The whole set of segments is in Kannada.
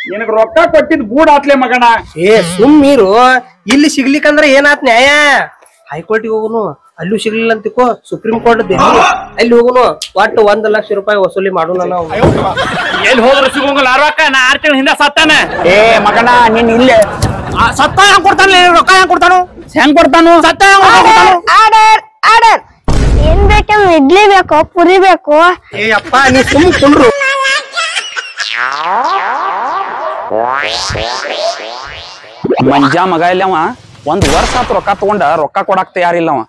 ನಿನಗ ರೊಕ್ಕ ಕೊಟ್ಟಿದ್ ಬೂಡ್ ಆತ್ಲೆ ಮಗಣ ಏ ಸುಮ್ಮೀರು ಇಲ್ಲಿ ಸಿಗ್ಲಿಕ್ಕಂದ್ರ ಏನಾತ್ ನ್ಯಾಯ ಹೈಕೋರ್ಟಿಗೆ ಹೋಗುನು ಅಲ್ಲೂ ಸಿಗ್ಲಿಲ್ಲ ಅಂತಿಕೋ ಸುಪ್ರೀಂ ಕೋರ್ಟ್ ದೆಹಲಿ ಅಲ್ಲಿ ಹೋಗುನು ಒಟ್ಟು ಒಂದ್ ಲಕ್ಷ ರೂಪಾಯಿ ವಸೂಲಿ ಮಾಡೋಣ ನಾವು ಎಲ್ಲಿ ಹೋದ್ರು ಸಿಗೋಂಗಿಲ್ಲ ರೊಕ್ಕ ನಾ ಆರ್ ತಿಂಗಳ ಹಿಂದೆ ಸತ್ತಾನೆ ಏ ಮಗಣ ನೀನ್ ಇಲ್ಲೇ ಆ, ಸತ್ತ ಹೆಂಗ್ ಕೊಡ್ತಾನ ರೊಕ್ಕ ಹೆಂಗ್ ಕೊಡ್ತಾನು ಹೆಂಗ್ ಕೊಡ್ತಾನು ಸತ್ತ ಹೆಂಗ್ ರೊಕ್ಕ ಕೊಡ್ತಾನು ಆರ್ಡರ್ ಆರ್ಡರ್ ಏನ್ ಬೇಕಮ್ ಇಡ್ಲಿ ಬೇಕು ಪುರಿ ಬೇಕು ಏ ಅಪ್ಪ ನೀ ಸುಮ್ ಕುಂಡ್ರು ಮಂಜಾ ಮಗ ಇಲ್ಲ ಅವ ಒಂದ್ ವರ್ಷ ಆತ್ ರೊಕ್ಕ ತಗೊಂಡ ರೊಕ್ಕ ಕೊಡಾಕ್ ತಯಾರಿಲ್ಲ ಅವ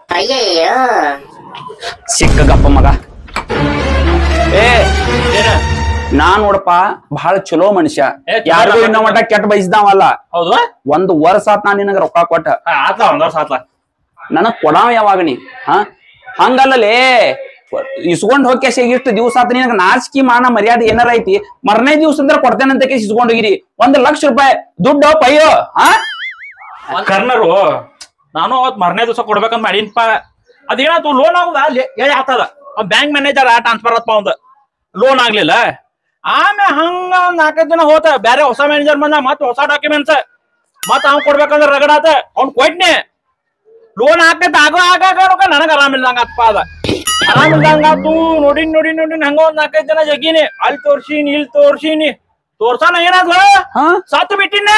ಸಿಕ್ಕ ಗಪ್ಪ ಮಗ ಏ ನಾ ನೋಡಪ್ಪ ಬಹಳ ಚಲೋ ಮನುಷ್ಯ ಏ, ಚಲೋ ಯಾರಿಗೂ ಮಗ. ಇನ್ನೋ ಮಟ್ಟ ಕೆಟ್ಟ ಬಯಸ್ದಾವಲ್ಲ ಹೌದು ಒಂದ್ ವರ್ಷ ಆತ್ ನಾ ನಿನಗ ರೊಕ್ಕ ಕೊಟ್ಟ ಆತ್ಲ ಒಂದ್ ವರ್ಷ ಆತ್ಲ ನನಗ್ ಕೊಡಾವ ಯಾವಾಗ ನೀ ಹಾ ಹಂಗಲ್ಲಲೇ ಇಸ್ಕೊಂಡ್ ಹೋಗ್ಯಾಶ ಇಷ್ಟು ದಿವಸ ಆತ ನಿನಗ ನಾಚಿಕೆ ಮಾನ ಮರ್ಯಾದೆ ಏನಾರ ಐತಿ ಮರನೇ ದಿವಸ ಅಂದ್ರೆ ಕೊಡ್ತೇನಂತ ಕೇಸ್ ಇಸ್ಕೊಂಡ್ ಹೋಗಿರಿ ಒಂದ್ ಲಕ್ಷ ರೂಪಾಯಿ ದುಡ್ಡು ಪಯ್ಯೋ ಹಾ ಕರ್ನರು ನಾನು ಅವತ್ ಮರನೇ ದಿವಸ ಕೊಡ್ಬೇಕಂತ ಮಾಡೀನಪ್ಪ ಅದೇನಾಯ್ತು ಲೋನ್ ಆಗುದ ಹೇಳಿ ಆಗ್ತದ ಬ್ಯಾಂಕ್ ಮ್ಯಾನೇಜರ್ ಟ್ರಾನ್ಸ್ಫರ್ ಆತ್ಪ ಅವಂದ ಲೋನ್ ಆಗ್ಲಿಲ್ಲ ಆಮೇಲೆ ಹಂಗ ಒಂದ್ ನಾಲ್ಕೈದು ದಿನ ಹೋತ ಬೇರೆ ಹೊಸ ಮ್ಯಾನೇಜರ್ ಬಂದ ಮತ್ ಹೊಸ ಡಾಕ್ಯುಮೆಂಟ್ಸ್ ಮತ್ ಅವ್ನ್ ಕೊಡ್ಬೇಕಂದ್ರ ರಗಡಾತ ಅವ್ನ್ ಕೊಟ್ನೆ ಲೋನ್ ಹಾಕತ್ ಆಗ ಆಗಾಕ ನನಗ ಆರಾಮಿಲ್ದಂಗ ಅಪ್ಪ ಅದ ಆರಾಮಿಲ್ದಂಗ ಆತು ನೋಡಿನ್ ನೋಡಿನ್ ನೋಡಿನ್ ಹಂಗ ಒಂದ್ ನಾಲ್ಕೈದು ಜನ ಜಗ್ಗಿನಿ ಅಲ್ಲಿ ತೋರ್ಸಿನಿ ಇಲ್ಲಿ ತೋರ್ಸಿನಿ ತೋರ್ಸಾನ ಏನಾದ್ಲ ಹಾ ಸತ್ತು ಬಿಟ್ಟಿನ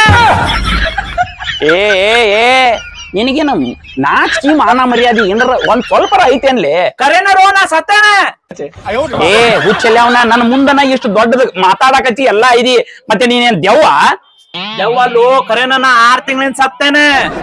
ಏ ಏ ಏ ನಿನಗೇನ ನಾಚಿಕೆ ಮಾನ ಮರ್ಯಾದೆ ಏನಾರ ಒಂದ್ ಸ್ವಲ್ಪ ಐತೇನ್ಲಿ ಕರೆನರು ನಾ ಸತ್ತೇನ ಏ ಹುಚ್ಚಲ್ಲಿ ಅವನ ನನ್ನ ಮುಂದನ ಇಷ್ಟು ದೊಡ್ಡದ ಮಾತಾಡಕತ್ತಿ ಎಲ್ಲಾ ಐದಿ ಮತ್ತೆ ನೀನೇನ್ ದೆವ್ವ ಯಾವಲ್ಲೋ ಕರೆನ ನಾ ಆರ್ ತಿಂಗಳಿಂದ ಸತ್ತೇನೆ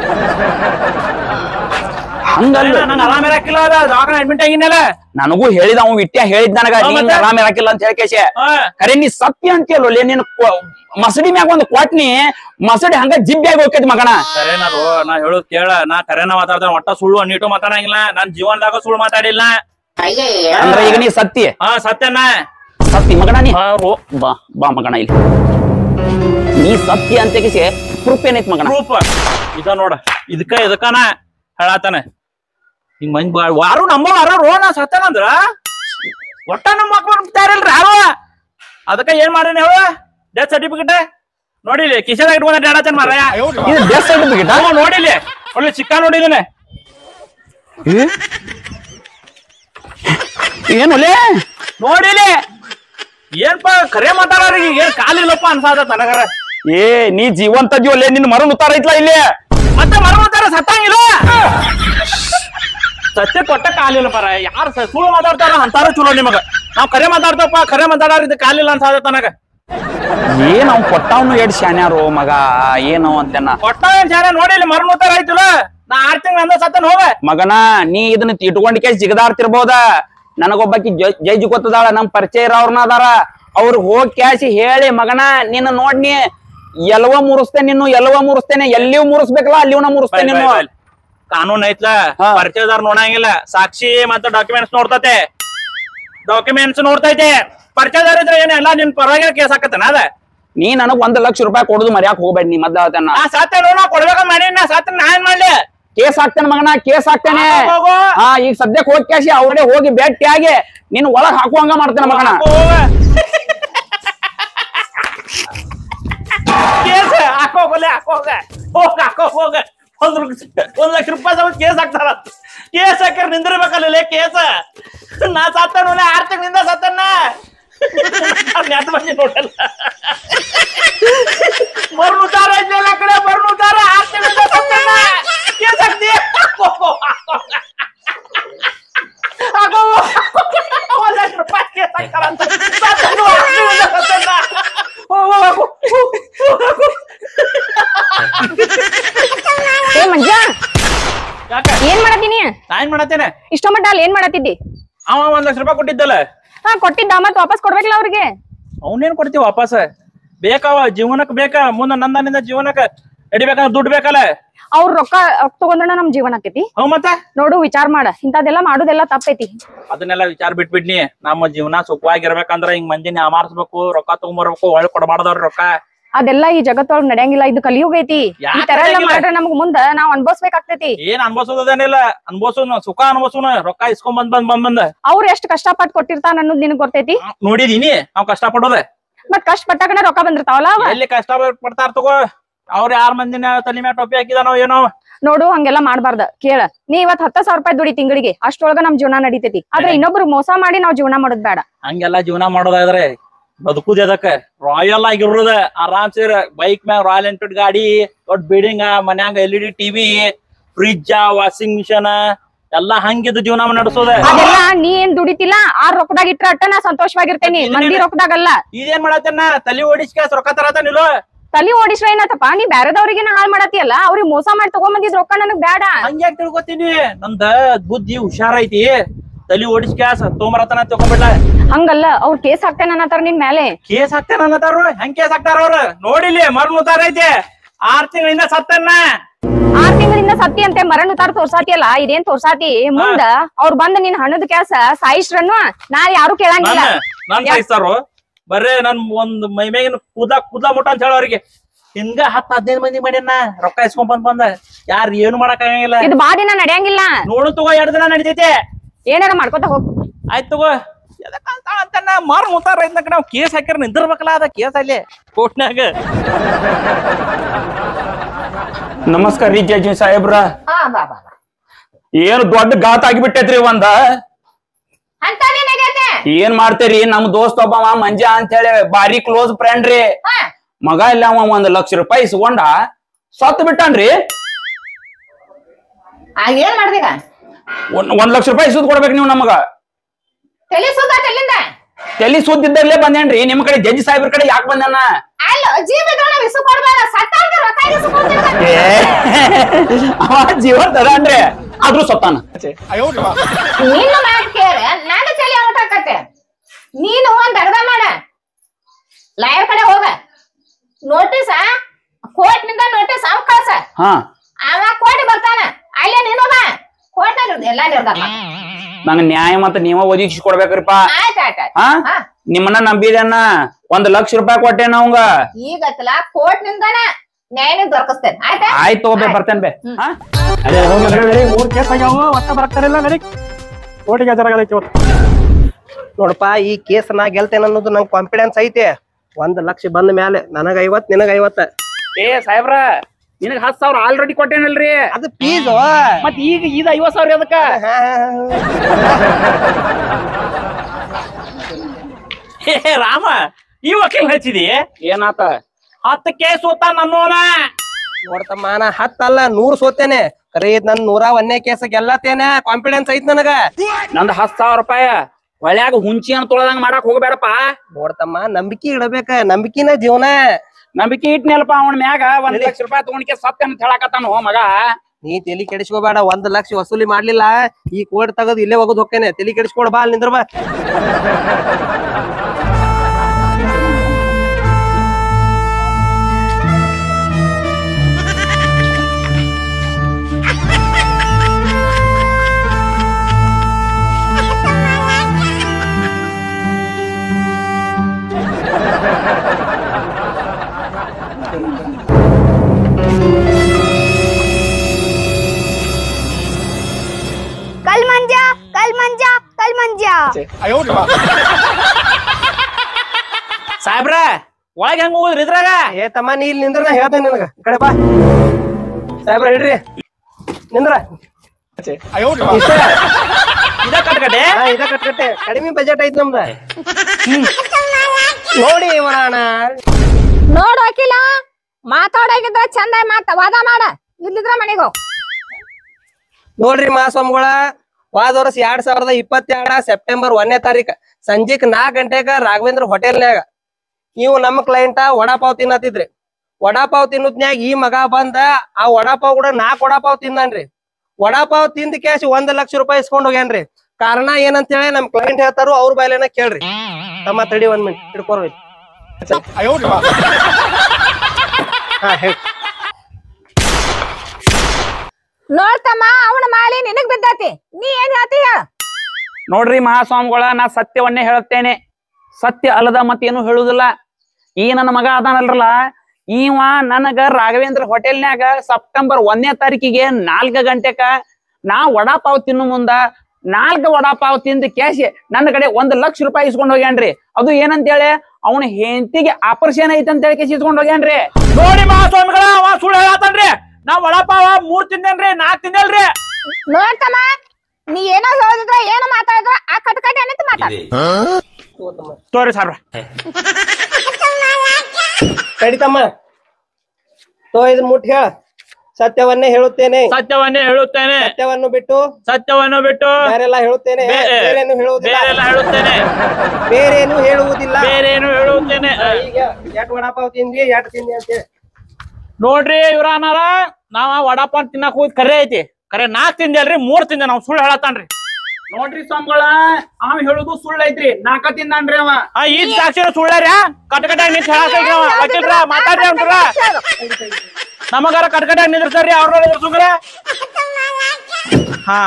ಹಂಗಲ್ಲ ನಂಗೆ ಆರಾಮ ಇರಕ್ಕಿಲ್ಲ ಅದ ದವಾಖಾನೆ ಅಡ್ಮಿಟ್ ಆಗಿನಲ್ಲ ನನಗೂ ಹೇಳಿದ ಅವ್ ವಿಟ್ಯ ಹೇಳಿದ್ ನನಗ ಹಾ, ನೀನ್ ಮತ್ತೆ? ಆರಾಮ ಇರಾಕಿಲ್ಲ ಅಂತ ಹೇಳ್ಕೇಶೆ ಹಾ. ಖರೆ ನೀ ಸತ್ಯ ಅಂತೀಯಲ್ಲೋ ನೀನ್ ಕೊ- ಮಸಡಿ ಮ್ಯಾಗ ಒಂದ್ ಕೊಟ್ನಿ ಮಸಡಿ ಹಂಗ ಜಿಬ್ಬಿಯಾಗಿ ಹೋಗ್ತೈತಿ ಮಗನ ಕರೆನರು ನಾ ಹೇಳೋದ್ ಕೇಳ ನಾ ಕರೆನ ಮಾತಾಡ್ತೇನೆ ಒಟ್ಟ ಸುಳ್ಳು ನೀಟು ಮಾತಾಡಂಗಿಲ್ಲ ನಾನ್ ಜೀವನದಾಗ ಸುಳ್ಳು ಮಾತಾಡಿಲ್ಲ ಅಂದ್ರ ಈಗ ನೀ ಸತ್ತಿ ಹಾ ಸತ್ಯನ ಸತ್ತಿ ಮಗನ ನೀ ಹಾ, ರೋ- ಬಾ ಬಾ ಮಗನ ಇಲ್ಲಿ ನೀ ಸತ್ಯ ಅಂತ ಕೇಸಿ ಪ್ರೂಫ್ ಏನೈತ್ ಮಗನ ಪ್ರೂಫ್ ಇದ ನೋಡ ಇದಕ್ಕ ಇದಕ್ಕನ ಹೇಳಾತಾನೆ ಹಿಂಗ್ ಮಂದಿ ಬಾ ಯಾರು ನಮ್ಮ ಯಾರು ನಾ ಸತ್ತೇನಂದ್ರ ಒಟ್ಟ ನಮ್ಮ ಮಕ್ಕಳು ತಯಾರಿಲ್ರಿ ಯಾರು ಅದಕ್ಕ ಏನ್ ಮಾಡೇನಿ ಹೇಳ ಡೆತ್ ಸರ್ಟಿಫಿಕೇಟ್ ನೋಡಿಲಿ ಕಿಶೆದಾಗ ಇಟ್ಕೊಂಡ ಹೇಳತ್ತೇನ್ ಮಾರಾಯ ಇದು ಡೆತ್ ಸರ್ಟಿಫಿಕೇಟ್ ಹ್ಞೂ, ನೋಡಿಲಿ ಒಳ್ಳೆ ಚಿಕ್ಕ ನೋಡಿದ್ದೀನಿ ಏನುಲೇ ನೋಡಿಲಿ ಏನ್ಪ ಕರೆ ಮಾತಾಡೋರಿ ಏನ್ ಕಾಲಿಲ್ಲಪ್ಪ ಅನ್ಸಾದ ನನಗರ ಏ ನೀ ಜೀವಂತ ಜೀವಲ್ಲೇ ನಿನ್ ಮರಣ ಉತ್ತಾರ ಐತ್ಲಾ ಇಲ್ಲಿ ಮತ್ತೆ ಮರ ಮಾತಾಡ ಸತ್ತಂಗಿಲ್ಲ ಸತ್ಯ ಕೊಟ್ಟ ಕಾಲಿಲ್ಲ ಪರ ಯಾರು ಸುಳ್ಳು ಮಾತಾಡ್ತಾರ ಅಂತಾರ ಚಲೋ ನಿಮಗ ನಾವ್ ಕರೆ ಮಾತಾಡ್ತಪ್ಪ ಕರೆ ಮಾತಾಡಾರ ಇದು ಕಾಲಿಲ್ಲ ಅನ್ಸಾದ ನನಗ ಏನ್ ಅವ್ ಕೊಟ್ಟವ್ನು ಎಡ್ ಶಾನ್ಯಾರು ಮಗ ಏನು ಅಂತೇನ ಕೊಟ್ಟ ಏನ್ ಜಾರ ನೋಡಿಲಿ ಮರ ಉತ್ತಾರ ಆಯ್ತಲ್ಲ ನಾ ಆರ್ ತಿಂಗಳ ಅಂದ ಸತ್ತನ್ ಹೋಗ ಮಗನ ನೀ ಇದನ್ನ ಇಟ್ಕೊಂಡ್ ಕೇಸ್ ಜಿಗದಾಡ್ತಿರ್ಬೋದ ನನಗೊಬ್ಬಾಕಿ ಜೈ- ಜೈ ಜುಗೊತ್ತದಾಳ ನಮ್ ಪರಿಚಯ ಇರೋರ್ನ ಅದಾರ ಅವ್ರು ಹೋಗ್ ಕ್ಯಾಸಿ ಹೇಳಿ ಮಗನ ನಿನ್ನ ನೋಡ್ನಿ ಎಲ್ವ ಮುರಿಸ್ತೇನೆ ನಿನ್ನು ಎಲ್ವ ಮುರಿಸ್ತೇನೆ ಎಲ್ಲಿಯೂ ಮುರಿಸ್ಬೇಕಲ್ಲ ಅಲ್ಲಿವನ ಮುರಿಸ್ತೇನೆ ನಿನ್ನು ಕಾನೂನ್ ಐತ್ಲ ಹಾ. ಪರಿಚಯದಾರ ನೋಡಂಗಿಲ್ಲ ಸಾಕ್ಷಿ ಮತ್ತೆ ಡಾಕ್ಯುಮೆಂಟ್ಸ್ ನೋಡ್ತತೆ ಡಾಕ್ಯುಮೆಂಟ್ಸ್ ನೋಡ್ತೈತೆ ಪರಿಚಯದಾರ ಇದ್ರೆ ಏನೆಲ್ಲ ನಿನ್ ಪರವಾಗಿ ಕೇಸ್ ಹಾಕತ್ತನ ಅದ ನೀ ನನಗ್ ಒಂದ್ ಲಕ್ಷ ರೂಪಾಯಿ ಕೊಡುದು ಮರ್ಯಾಕ್ ಹೋಗ್ಬೇಡ ನೀ ಮೊದ್ಲ ಹೇಳ್ತೇನ ನಾ ಸತ್ತ ನಾ ಕೊಡ್ಬೇಕಂತ ಮಾಡೀನಿ ನಾ ಸತ್ತ ನಾ ಏನ್ ಮಾಡ್ಲಿ ಕೇಸ್ ಹಾಕ್ತೇನೆ ಮಗನ ಕೇಸ್ ಹಾಕ್ತೇನೆ ಹಾಕು ಹೋಗು. ಹಾ ಈಗ ಸದ್ಯಕ್ಕೆ ಹೋಗಿ ಕ್ಯಾಸಿ ಅವ್ರೇ ಹೋಗಿ ಭೇಟಿಯಾಗಿ ನಿನ್ ಒಳಗ್ ಹಾಕುವಂಗ ಮಾಡ್ತೇನೆ ಮಗನ ಹಾಕು ಹೋಗ. ಕೇಸ್ ಹಾಕೋ ಹೋಗಲೆ ಹಾಕೋ ಹೋಗ ಹೋಗ ಹಾಕೋ ಹೋಗ ಒಂದ್ ಲಕ್ಷ- ಒಂದ್ ಲಕ್ಷ ರೂಪಾಯಿ ಸಮೇತ ಕೇಸ್ ಹಾಕ್ತಾರ ಕೇಸ್ ಹಾಕ್ಯಾರ ನಿಂದಿರ್ಬೇಕಲ್ಲ ಕೇಸ್ ನಾ ಸತ್ತನ ಆರ್ ತಿಂಗಳಿಂದ ಸತ್ತನ್ನ ನೆಟ್ ಬಂದಿ ನೋಡಲ್ಲ ಬರ್ನುತ್ತಾರ ಎಲ್ಲ ಕಡೆ ಬರ್ನುತ್ತಾರ ಆರ್ ತಿಂಗಳಿಂದ ಸತ್ತನ್ನ ಕೇಸ್ ಹಾಕ್ತಿ ಹಾಕೋ ಹೋಗು, ಹಾಕೋ ಹೋಗ. ಹಾಕೋ ಹೋಗು, ಹಾಕೋ ಹೋಗು. ಒಂದ್ ಲಕ್ಷ ರೂಪಾಯಿ ಕೇಸ್ ಹಾಕ್ತಾರಂತ ಸತ್ತನು, ಆರ್ ತಿಂಗಳಿಂದ ಸತ್ತನ್ನ. ಹೋಗು, ಹೋಗು, ಹೋಗು. ಏ ಮಂಜ ಯಾಕ ಏನ್ ಮಾಡತ್ತೀನಿ ನಾ ಏನ್ ಮಾಡತ್ತೇನೆ ಇಷ್ಟೋ ಮಟ್ಟ ಅಲ್ಲಿ ಏನ್ ಮಾಡತ್ತಿದ್ದಿ ಅವ ಒಂದ್ ಲಕ್ಷ ರೂಪಾಯಿ ಕೊಟ್ಟಿದ್ದಲ್ಲ ಹಾ ಕೊಟ್ಟಿದ್ದ ಮತ್ ವಾಪಸ್ ಕೊಡ್ಬೇಕಲ್ಲ ಅವ್ರಿಗೆ ಅವನೇನ್ ಕೊಡ್ತೀವಿ ವಾಪಸ್ ಬೇಕಾವ ಜೀವನಕ್ ಬೇಕಾ ಮುಂದ ನಂದನಿಂದ ಜೀವನಕ್ಕ ನಡಿಬೇಕಂದ್ರ ದುಡ್ಡು ಬೇಕಲ್ಲ ಅವ್ರ ರೊಕ್ಕ ತಗೊಂಡ್ರ ನಮ್ ಜೀವನ ಆಕೈತಿ ಹ್ಞೂ ಮತ್ತೆ ನೋಡು ವಿಚಾರ ಮಾಡ ಇಂತದೆಲ್ಲ ಮಾಡುದೆಲ್ಲ ತಪ್ಪೈತಿ ಅದನ್ನೆಲ್ಲ ವಿಚಾರ ಬಿಟ್ಬಿಡ್ನಿ ನಮ್ಮ ಜೀವನ ಸುಖವಾಗಿರ್ಬೇಕಂದ್ರ ಹಿಂಗ್ ಮಂದಿನ ಅಮಾರ್ಸ್ಬೇಕು ರೊಕ್ಕ ತಗೊಂಬರ್ಬೇಕು ಒಳಗ್ ಕೊಡಬಾರ್ದವ್ರ ರೊಕ್ಕ ಅದೆಲ್ಲ ಈ ಜಗತ್ತೊಳಗ್ ನಡೆಯಂಗಿಲ್ಲ ಇದು ಕಲಿಯುಗ ಐತಿ ಈ ಯಾಕ್ ತರ ಎಲ್ಲ ನಡೆಯಂಗಿಲ್ಲ? ಮಾಡ್ರೆ ನಮಗ್ ಮುಂದ ನಾವ್ ಅನ್ಭವಿಸ್ಬೇಕಾಗ್ತೈತಿ ಏನ್ ಅನ್ಭವಿಸೋದೇನಿಲ್ಲ ಅನ್ಭವಿಸೋನು ಸುಖ ಅನ್ಭವಿಸೋನು ರೊಕ್ಕ ಇಸ್ಕೊಂಡ್ ಬಂದ್ ಬಂದ್ ಬಂದ್ ಬಂದ್ ಅವ್ರ ಎಷ್ಟ್ ಕಷ್ಟಪಟ್ಟು ಕೊಟ್ಟಿರ್ತಾನ ಅನ್ನೋದು ನಿನಗ್ ಗೊತ್ತೈತಿ ನೋಡಿದೀನಿ ನಾವ್ ಕಷ್ಟ ಪಡೋದೆ ಮತ್ ಕಷ್ಟ ಪಟ್ಟಾಗನ ರೊಕ್ಕ ಬಂದಿರ್ತಾವಲ್ಲ ಅವ ಎಲ್ಲಿ ಕಷ್ಟ ಪಡ್ತಾರ ತಗೋ ಅವ್ರ ಯಾರ ಮಂದಿನ ತಲೆ ಮ್ಯಾಲ ಟೊಪ್ಪಿ ಹಾಕಿದಾನೋ ಏನೋ ನೋಡು ಹಂಗೆಲ್ಲ ಮಾಡ್ಬಾರ್ದ ಕೇಳ ನೀ ಇವತ್ ಹತ್ತ ಸಾವಿರ ರೂಪಾಯಿ ದುಡಿ ತಿಂಗಳಿಗೆ ಅಷ್ಟೊಳಗ ನಮ್ ಜೀವನ ನಡಿತೈತಿ ಆದ್ರೆ ಇನ್ನೊಬ್ರು ಮೋಸ ಮಾಡಿ ನಾವ್ ಜೀವನ ಮಾಡೋದ್ ಬೇಡ ಹಂಗೆಲ್ಲ ಜೀವನ ಮಾಡೋದಾದ್ರೆ ಬದುಕುದ ಅದಕ್ಕ ರಾಯಲ್ ಆಗಿರೋದ ಆರಾಮ್ ಸೇರ್ ಬೈಕ್ ಮ್ಯಾಗ ರಾಯಲ್ ಎನ್ಫೀಲ್ಡ್ ಗಾಡಿ ದೊಡ್ಡ ಬಿಲ್ಡಿಂಗ್ ಮನ್ಯಾಗ L E D TV fridge washing machine ಎಲ್ಲಾ ಹಂಗಿದ್ದು ಜೀವನ ನಡೆಸೋದ ಅದೆಲ್ಲ ನೀ ಏನ್ ದುಡಿತಿಲ್ಲ ಆ ರೊಕ್ಕದಾಗ ಇಟ್ರ ಅಟ್ಟ ನಾ ಸಂತೋಷವಾಗಿರ್ತೇನಿ ಮಂದಿ ರೊಕ್ಕದಾಗಲ್ಲ ಇದೇನ್ ಮಾಡತ್ತನ್ನ ತಲಿ ಓಡಿಸ್ಕ ರೊಕ್ಕ ತರತಾನಿಲ್ಲ ತಲಿ ಓಡಿಸ್ರ ಏನತ್ತಪ್ಪ ನೀ ಬ್ಯಾರೆದವ್ರಿಗೆ ಹಾಳ್ ಮಾಡತಿಯಲ್ಲ ಅವ್ರಿಗೆ ಮೋಸ ಮಾಡಿ ತಗೊಂಬಂದಿದ್ ರೊಕ್ಕ ನನಗ್ ಬೇಡ ಹಂಗ್ಯಾಕ್ ತಿಳ್ಕೊತೀನಿ ನಂದ ಬುದ್ಧಿ ಹುಷಾರೈತಿ ತಲಿ ಓಡಿಸ್ಕ್ಯಾಸ ತೊಂಬರತನ ತಗೊಂಡ್ಬಿಟ್ಟ ಹಂಗಲ್ಲ ಅವ್ರ ಕೇಸ್ ಹಾಕ್ತೇನೆ ಅನ್ನತಾರ ನಿನ್ ಮೇಲೆ ಕೇಸ್ ಹಾಕ್ತೇನ ಅನ್ನತಾರು ಹೆಂಗ್ ಕೇಸ್ ಹಾಕ್ತಾರ ಅವ್ರ ನೋಡಿಲಿ ಮರ್ಮುತಾರ ಐತಿ ಆರ್ ತಿಂಗಳಿಂದ ಸತ್ತನ್ನ ಆರ್ ತಿಂಗಳಿಂದ ಸತ್ತಿ ಅಂತೆ ಮರಣ ಉತ್ತಾರ ತೋರ್ಸಾತಿಯಲ್ಲ ಇದೇನ್ ತೋರ್ಸಾತಿ ಮುಂದ ಅವ್ರ ಬಂದ್ ನಿನ್ ಹಣದ ಕ್ಯಾಸ ಸಾಯಿಸ್ರನ್ನು ನಾಳೆ ಯಾರು ಕೇಳಂಗಿಲ್ಲ ನನ್ನ ನನ್ ಸಾಯಿಸ್ತಾರು ಬರ್ರೆ ನನ್ ಒಂದ್ ಮೈ ಮೇಗಿನ ಕೂದ ಕೂದ ಮುಟ್ಟ ಅಂತ ಹೇಳ ಅವ್ರಿಗೆ ಹಿಂಗ ಹತ್ತ್ ಹದಿನೈದು ಮಂದಿ ಮಾಡ್ಯಾನ ರೊಕ್ಕ ಇಸ್ಕೊಂಡ್ ಬಂದ್ ಬಂದ ಯಾರು ಏನು ಮಾಡಕ್ ಆಗಂಗಿಲ್ಲ ಇದು ಬಾ ದಿನ ನಡೆಯಂಗಿಲ್ಲ ನೋಡು ತಗೋ ಎರಡ್ ದಿನ ನಡಿತೈತೆ ಏನಾರ ಮಾಡ್ಕೊತ ಹೋಗ್ ಆಯ್ತು ತಗೋ ಎದಕ್ಕಂತ ಅಂತನ್ನ ಮಾರ್ ಮುತ್ತಾರ ಐತ್ನಕ ನಾವ್ ಕೇಸ್ ಹಾಕ್ಯಾರ ನಿಂದಿರ್ಬೇಕಲ್ಲ ಅದ ಕೇಸ್ ಅಲ್ಲಿ ಕೋರ್ಟ್ನ್ಯಾಗ ನಮಸ್ಕಾರ ರೀ ಜಡ್ಜಿ ಸಾಹೇಬ್ರ ಹಾ ಬಾ ಬಾ ಬಾ. ಏನು ದೊಡ್ಡ ಗಾತ ಆಗಿಬಿಟ್ಟೈತ್ರಿ ಒಂದ ಅಂತದೇನಾಗೈತೆ ಏನ್ ಮಾಡ್ತೇರಿ ನಮ್ ದೋಸ್ತ್ ಒಬ್ಬವ ಮಂಜಾ ಅಂತ ಹೇಳಿ ಬಾರಿ ಕ್ಲೋಸ್ ಫ್ರೆಂಡ್ ರೀ ಹಾ ಮಗ ಇಲ್ಲ ಅವ ಒಂದ್ ಲಕ್ಷ ರೂಪಾಯಿ ಇಸ್ಕೊಂಡ ಸತ್ ಬಿಟ್ಟಾನ್ರಿ ಆಗ ಏನ್ ಮಾಡ್ದೀಗ ಒಂದ್ ಒಂದ್ ಲಕ್ಷ ರೂಪಾಯಿ ಇಸುದ್ ಕೊಡ್ಬೇಕು ನೀವು ನಮಗ ತಲೆ ಸುತ್ತ ಎಲ್ಲಿಂದ ತಲಿ ಸುದ್ದಿದ್ದಲ್ಲೇ ಬಂದೇನ್ರಿ ನಿಮ್ ಕಡೆ ಜಡ್ಜಿ ಸಾಹೇಬ್ರ ಕಡೆ ಯಾಕೆ ಬಂದೇನ ಅಲ್ಲ ಜೀವಿಗಳ ವಿಸು ಕೊಡ್ಬೇಡ ಸತ್ತಾಗ ರೊಕ್ಕ ಇಸು ಕೊಡ್ತೀರ ಏ, ಅವ ಜೀವಂತ ಅದಾನ್ರಿ ಆದ್ರೂ ಸತ್ತಾನ ನಿನ್ನ ಮಾತ್ ಕೇಳ ನನ್ನ ತಲೆ ಹೊಂಟಾಕತ್ತೆ ನೀನು ಒಂದ್ ಅರ್ಧ ಮಾಡ ಲಾಯರ್ ಕಡೆ ಹೋಗ ನೋಟಿಸ್ ಕೋರ್ಟ್ ನಿಂದ ನೋಟಿಸ್ ಅವ್ ಕಳ್ಸ ಹಾ ಅವ ಕೋರ್ಟ್ ಬರ್ತಾನ ಅಲ್ಲೇ ನೀನು ಬಾ ಕೋರ್ಟ್ನಾಗ ಎಲ್ಲ ನಿರ್ಧಾರ ಮಾಡು. ನಂಗ ನ್ಯಾಯ ಮತ್ತ ನೀವ ಒದಗಿಸಿ ಕೊಡ್ಬೇಕ್ರಿಪ್ಪ ಆಯ್ತ್ ಆಯ್ತ್ ಆಯ್ತ್ ಹಾ ಹಾ ನಿಮ್ಮನ್ನ ನಂಬಿದೇನ ಒಂದ್ ಲಕ್ಷ ರೂಪಾಯಿ ಕೊಟ್ಟೇನ ಅವಂಗ ಈಗತ್ತಲ ಕೋರ್ಟ್ ನಿಂದನ ನ್ಯಾಯನ ದೊರಕಿಸ್ತೇನೆ ಆಯ್ತಾ ಆಯ್ತು ತಗೋಬೇ ಬರ್ತೇನೆ ಬೇ ಹಾ ಮೂರ್ ಕೇಸ್ ಆಗ್ಯಾವ ಒಟ್ಟ ಬರ್ತಾರಿಲ್ಲ ನಡಿ ಕೋಟಿಗೆ ಜರಗದೈತಿ ಇವತ್ತು ನೋಡಪ್ಪ ಈ ಕೇಸ್ ನಾ ಗೆಲ್ತೇನೆ ಅನ್ನೋದು ನಂಗೆ ಕಾನ್ಫಿಡೆನ್ಸ್ ಐತೆ ಒಂದ್ ಲಕ್ಷ ಬಂದ ಮೇಲೆ ನನಗ ಐವತ್ ನಿನಗ ಐವತ್ತ ಏ ಸಾಹೇಬ್ರ ನಿನಗ ಹತ್ ಸಾವಿರ ಆಲ್ರೆಡಿ ಕೊಟ್ಟೇನಲ್ರಿ ಅದು ಫೀಸ್ ಮತ್ ಈಗ ಇದ ಐವತ್ ಸಾವಿರ ಅದಕ್ಕ ಹೇ ರಾಮ ಈ ವಕೀಲ್ ಹಚ್ಚಿದಿ ಏನಾತ ಹತ್ತು ಕೇಸ್ ಓದ್ತ ನನ್ನೋನ ನೋಡ್ತಮ್ಮ ನಾ ಹತ್ತಲ್ಲ ನೂರ್ ಸೋತೇನೆ ಕರೆ ಇದ್ ನನ್ ನೂರ ಒಂದೇ ಕೇಸ್ ಗೆಲ್ಲತ್ತೇನೆ ಕಾನ್ಫಿಡೆನ್ಸ್ ಐತ್ ನನಗ ನಂದ್ ಹತ್ ಸಾವಿರ ರೂಪಾಯಿ ಹೊಳ್ಯಾಗ ಹುಂಚಿ ಅಂತ ತೊಳೆದಂಗ ಮಾಡಕ್ ಹೋಗ್ಬೇಡಪ್ಪ ನೋಡ್ತಮ್ಮ ನಂಬಿಕೆ ಇಡಬೇಕ ನಂಬಿಕೆನ ಜೀವನ ನಂಬಿಕೆ ಇಟ್ನಲ್ಪ ಅವನ ಮ್ಯಾಗ ಒಂದ್ ಲಕ್ಷ ರೂಪಾಯಿ ತಗೊಂಡಿಕೆ ಸತ್ಯ ಅಂತ ಹೇಳಕತ್ತಾನು ಮಗ ನೀ ತಲಿ ಕೆಡಿಸ್ಕೋಬೇಡ ಒಂದ್ ಲಕ್ಷ ವಸೂಲಿ ಮಾಡ್ಲಿಲ್ಲ ಈ ಕೋಡ್ ತೆಗದ್ ಇಲ್ಲೇ ಹೋಗೋದ್ ಹೋಗ್ತೇನೆ ತಲಿ ಕೆಡಿಸ್ಕೊಡ್ ಬಾ ಅಲ್ಲಿ ನಿಂದ್ರ ಬಾ ಕಲ್ ಮಂಜ ಕಲ್ ಮಂಜ ಕಲ್ ಮಂಜ ಸಾಹೇಬ್ರ ಒಳಗ್ ಹೆಂಗ್ ಹೋಗುದ್ರಿ ಇದ್ರಾಗ ಏ ತಮ್ಮ ನೀ ಇಲ್ಲಿ ನಿಂದ್ರ ನಾ ಹೇಳ್ತೇನೆ ನಿನಗ ಈ ಕಡೆ ಬಾ ಸಾಹೇಬ್ರ ಹಿಡ್ರಿ ನಿಂದ್ರ ಇಷ್ಟ ಇದ ಕಟ್ಕಟೆ ಹಾ, ಇದ ಕಟ್ಕಟ್ಟೆ ಕಡಿಮೆ ಬಜೆಟ್ ಐತ್ ನಮ್ದ ನೋಡಿ ಇವರಾಣ ನೋಡ್ ವಕೀಲ ಮಾತಾಡಾಗಿದ್ರ ಚಂದ ಮಾತ ವಾದ ಮಾಡ ಇಲ್ಲಿದ್ರ ಮನೆಗೆ ಹೋಗ್ ನೋಡ್ರಿ ಮಾಸ್ವಾಮಿಗಳ ಹೋದ ವರ್ಷ ಎರಡ್ ಸಾವಿರದ ಇಪ್ಪತ್ತೆರಡ ಸೆಪ್ಟೆಂಬರ್ ಒಂದನೇ ತಾರೀಕ ಸಂಜೆಕ್ ನಾಲ್ಕ್ ಗಂಟೆಗ ರಾಘವೇಂದ್ರ ಹೋಟೆಲ್ನ್ಯಾಗ ನೀವು ನಮ್ಮ ಕ್ಲೈಂಟ ವಡಾಪಾವ್ ತಿನ್ನತ್ತಿದ್ರಿ ವಡಾಪಾವ್ ತಿನ್ನೋದ್ನ್ಯಾಗ ಈ ಮಗ ಬಂದ ಆ ವಡಾಪಾವ್ ಕೂಡ ನಾಲ್ಕ್ ವಡಾಪಾವ್ ತಿಂದಾನ್ರಿ ವಡಾಪಾವ್ ತಿಂದ ಕ್ಯಾಶ್ ಒಂದ್ ಲಕ್ಷ ರೂಪಾಯಿ ಇಸ್ಕೊಂಡ್ ಹೋಗ್ಯಾನ್ರಿ ಕಾರಣ ಏನಂತ ಹೇಳಿ ನಮ್ ಕ್ಲೈಂಟ್ ಹೇಳ್ತಾರೋ ಅವ್ರ ಬಾಯ್ಲೇನ ಕೇಳ್ರಿ ತಮ್ಮ ತಡಿ ಒಂದ್ ಮಿನಿಟ್ ಹಿಡ್ಕೊರ್ರಿ ಹಾ ಹೇಳಿ ನೋಡ್ತಮ್ಮ ಅವನ ಮಾಲಿ ನಿನಗ್ ಬಿದ್ದತಿ ನೀ ಏನ್ ಹೇಳ್ತಿ ಹೇಳ ನೋಡ್ರಿ ಮಹಾಸ್ವಾಮಿಗಳ ನಾ ಸತ್ಯವನ್ನೇ ಹೇಳುತ್ತೇನೆ ಸತ್ಯ ಅಲ್ಲದ ಮತ್ತೇನು ಹೇಳುದಿಲ್ಲ ಈ ನನ್ನ ಮಗ ಅದಾನಲ್ರಲ್ಲ ಇವ ನನಗ ರಾಘವೇಂದ್ರ ಹೋಟೆಲ್ನ್ಯಾಗ ಸೆಪ್ಟೆಂಬರ್ ಒಂದನೇ ತಾರೀಕಿಗೆ ನಾಲ್ಕ ಗಂಟೆಕ ನಾ ವಡಾಪಾವ್ ತಿನ್ನು ಮುಂದ ನಾಲ್ಕು ವಡಾಪಾವ್ ತಿಂದ ಕ್ಯಾಶ್ ನನ್ನ ಕಡೆ ಒಂದ್ ಲಕ್ಷ ರೂಪಾಯಿ ಇಸ್ಕೊಂಡ್ ಹೋಗ್ಯಾನ್ರಿ ಅದು ಏನಂತೇಳಿ ಅವನ ಹೆಂಡತಿಗೆ ಆಪರೇಷನ್ ಐತೆ ಅಂತ ಹೇಳಿ ಇಸ್ಕೊಂಡ್ ಹೋಗ್ಯಾನ್ರಿ ನೋಡಿ ಮಹಾಸ್ವಾಮಿಗಳ ಅವ ಸುಳ್ಳು ಹೇಳತ್ತನ್ರಿ ನಾ ವಡಪಾವ ಮೂರ್ ತಿಂದೇನ್ರಿ ನಾಕ್ ತಿಂದೇಲ್ರಿ ನೋಡ್ತಮ್ಮ ನೀ ಏನೋ ಹೇಳಿದ್ರ ಏನೋ ಮಾತಾಡಿದ್ರ ಆ ಕಟ್ಕಟ್ಟೆ ಅನ್ನತ್ ಮಾತಾಡ ತೋರಿ ಸಾಬ್ರ ಕಡಿತಮ್ಮ ತೋ ಇದನ್ ಮುಟ್ ಹೇಳ ಸತ್ಯವನ್ನೇ ಹೇಳುತ್ತೇನೆ ಸತ್ಯವನ್ನೇ ಹೇಳುತ್ತೇನೆ ಸತ್ಯವನ್ನು ಬಿಟ್ಟು ಸತ್ಯವನ್ನು ಬಿಟ್ಟು ಬೇರೆಲ್ಲ ಹೇಳುತ್ತೇನೆ ಬೇ- ಬೇರೇನು ಹೇಳುವುದಿಲ್ಲ ಬೇರೆಲ್ಲ ಹೇಳುತ್ತೇನೆ ಬೇರೇನು ಹೇಳುವುದಿಲ್ಲ ಬೇರೇನು ಹೇಳುತ್ತೇನೆ ಈಗ ಎಟ್ ವಡಾಪಾವ್ ತಿಂದ್ರಿ ಎಟ್ ತಿಂದಿ ಅಂತ ಹೇಳಿ ನೋಡ್ರಿ ಇವ್ರ ಅನ್ನಾರ ನಾವ ವಡಾಪಾವ್ ತಿನ್ನಕ್ ಹೋಗಿ ಕರೆ ಐತಿ ಕರೆ ನಾಕ್ ತಿಂದೇಲ್ರಿ ಮೂರ್ ತಿಂದೆ ನಾವ್ ಸುಳ್ಳು ಹೇಳತ್ತಾನ್ರಿ ನೋಡ್ರಿ ಸ್ವಾಮಿಗಳ ಅವ ಹೇಳುದು ಸುಳ್ಳು ಐತ್ರಿ ನಾಕ ತಿಂದಾನ್ರಿ ಅವ ಆ ಈ ಸಾಕ್ಷಿನ ಸುಳ್ಳಾರ್ಯ ಕಟಕಟಾಗಿ ನಿಂತ ಹೇಳಾಕೈತಿ ಅವ ವಕೀಲ್ರ ಮಾತಾಡ್ರಿ ಅಂತಾರ ನಮಗಾರ ಕಟಕಟಾಗಿ ನಿಂದ್ರಸ್ತಾರ್ರಿ ಅವ್ರ ನಿಂದ್ರಸುಗ್ರ ಹಾ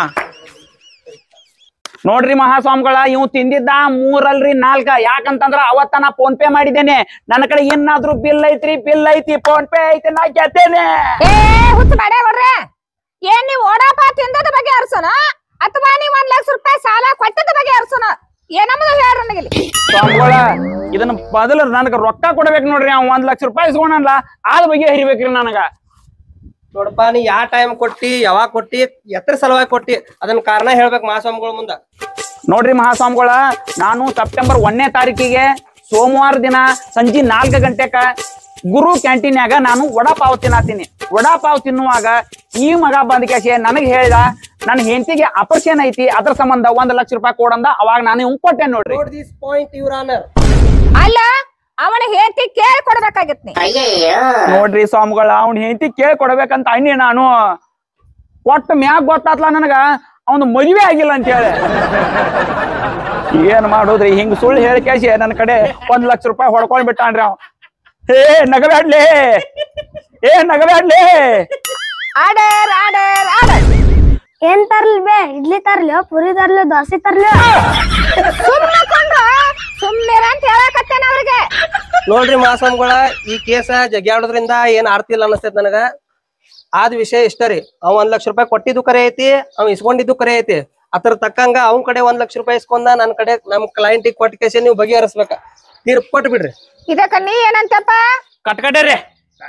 ನೋಡ್ರಿ ಮಹಾಸ್ವಾಮಿಗಳ ಇವ್ ತಿಂದಿದ್ದ ಮೂರಲ್ರಿ ನಾಲ್ಕ ಯಾಕಂತಂದ್ರ ಅವತ್ತ ನಾ ಫೋನ್ ಪೇ ಮಾಡಿದ್ದೇನೆ ನನ್ನ ಕಡೆ ಏನಾದ್ರೂ ಬಿಲ್ ಐತ್ರಿ ಬಿಲ್ ಐತಿ ಫೋನ್ ಪೇ ಐತಿ ನಾ ಗೆದ್ದೇನೆ ಏ ಹುಚ್ಚ ಮಾಡೇ ಕೊಡ್ರೆ ಏನ್ ನೀವ್ ಓಡಾಪ ತಿಂದದ ಬಗ್ಗೆ ಅರ್ಸೋಣ ಅಥವಾ ನೀವ್ ಒಂದ್ ಲಕ್ಷ ರೂಪಾಯಿ ಸಾಲ ಕೊಟ್ಟದ ಬಗ್ಗೆ ಅರ್ಸೋಣ ಏನಮ್ಮದ ಹೇಳ್ರಿ ನನಗಿಲ್ಲಿ ಸ್ವಾಮಿಗಳ ಇದನ್ನ ಬದಲು ನನಗ ರೊಕ್ಕ ಕೊಡ್ಬೇಕು ನೋಡ್ರಿ ಅವ್ ಒಂದ್ ಲಕ್ಷ ರೂಪಾಯಿ ಇಸ್ಕೊಂಡಲ್ಲ ಆದ ಬಗ್ಗೆ ಹರಿಬೇಕ್ರಿ ನನಗ ನೋಡಪ್ಪ ನೀ ಯಾವ ಟೈಮ್ ಕೊಟ್ಟಿ ಯಾವಾಗ ಕೊಟ್ಟಿ ಎತ್ರ ಸಲುವಾಗಿ ಕೊಟ್ಟಿ ಅದನ್ನ ಕಾರಣ ಹೇಳ್ಬೇಕು ಮಹಾಸ್ವಾಮಿಗಳ ಮುಂದ ನೋಡ್ರಿ ಮಹಾಸ್ವಾಮಿಗಳ ನಾನು ಸೆಪ್ಟೆಂಬರ್ ಒಂದನೇ ತಾರೀಕಿಗೆ ಸೋಮವಾರ ದಿನ ಸಂಜೆ ನಾಲ್ಕು ಗಂಟೆಕ ಗುರು ಕ್ಯಾಂಟೀನ್ಯಾಗ ನಾನು ವಡಾಪಾವ್ ತಿನ್ನತೀನಿ ವಡಾಪಾವ್ ತಿನ್ನುವಾಗ ಈ ಮಗ ಬಂದ ಕೇಸಿ ನನಗೆ ಹೇಳಿದ ನನ್ನ ಹೆಂಡತಿಗೆ ಆಪರೇಷನ್ ಐತಿ ಅದ್ರ ಸಂಬಂಧ ಒಂದ್ ಲಕ್ಷ ರೂಪಾಯಿ ಕೊಡಂದ ಅವಾಗ ನಾನು ಇವ್ ಕೊಟ್ಟೆ ನೋಡ್ರಿ ನೋಡ್ ದಿಸ್ ಪಾಯಿಂಟ್ ಯುವರ್ ಆನರ್ ಅಲ್ಲ ಅವನ ಹೇತಿ ಕೇಳಿ ಕೊಡ್ಬೇಕಾಗಿತ್ ನೀ ನೋಡ್ರಿ ಸ್ವಾಮಿಗಳ ಅವ್ನ ಹೆಂಡತಿ ಕೇಳಿ ಕೊಡ್ಬೇಕಂತ ಅನ್ನಿ ನಾನು ಕೊಟ್ಟ ಮ್ಯಾಗ ಗೊತ್ತಾತ್ಲ ನನಗ ಅವನು ಮದುವೆ ಆಗಿಲ್ಲ ಅಂತ ಹೇಳಿ ಏನ್ ಮಾಡೋದ್ರಿ ಹಿಂಗ್ ಸುಳ್ಳು ಹೇಳಿ ಕೇಸಿ ನನ್ನ ಕಡೆ ಒಂದ್ ಲಕ್ಷ ರೂಪಾಯಿ ಹೊಡ್ಕೊಂಡ್ ಬಿಟ್ಟಾನ್ರಿ ಅವ ಏ ನಗಬ್ಯಾಡ್ಲಿ ಏ ನಗಬ್ಯಾಡ್ಲಿ ಆರ್ಡರ್ ಆರ್ಡರ್ ಆರ್ಡರ್ ಏನ್ ತರ್ಲಿ ಬೇ ಇಡ್ಲಿ ತರ್ಲಿ ಪುರಿ ತರ್ಲಿ ದೋಸೆ ತರ್ಲಿ ಸುಮ್ಮನೆ ಕೊಂಡ್ರ ಸುಮ್ಮನೆ ಅಂತ ಹೇಳಕತ್ತೇನ ಅವ್ರಿಗೆ ನೋಡ್ರಿ ಮಹಾಸ್ವಾಮಿಗಳ ಈ ಕೇಸ ಜಗ್ಯಾಡೋದ್ರಿಂದ ಏನ್ ಆಡ್ತಿಲ್ಲ ಅನಸ್ತೈತಿ ನನಗ ಆದ್ ವಿಷಯ ಇಷ್ಟ ರೀ ಅವ್ ಒಂದ್ ಲಕ್ಷ ರೂಪಾಯಿ ಕೊಟ್ಟಿದ್ದು ಕರೆ ಐತಿ ಅವ್ ಇಸ್ಕೊಂಡಿದ್ದು ಕರೆ ಐತಿ ಅದ್ರ ತಕ್ಕಂಗ ಅವ್ನ ಕಡೆ ಒಂದ್ ಲಕ್ಷ ರೂಪಾಯಿ ಇಸ್ಕೊಂಡ ನನ್ ಕಡೆ ನಮ್ ಕ್ಲೈಂಟಿಗೆ ಕೊಟ್ಟ ಕೇಸ ನೀವು ಬಗೆಹರಿಸ್ಬೇಕ ತೀರ್ಪು ಕೊಟ್ಟು ಬಿಡ್ರಿ ಇದಕ್ಕ ನೀ ಏನಂತಪ್ಪ ಕಟ್ಕಟೆ ರೀ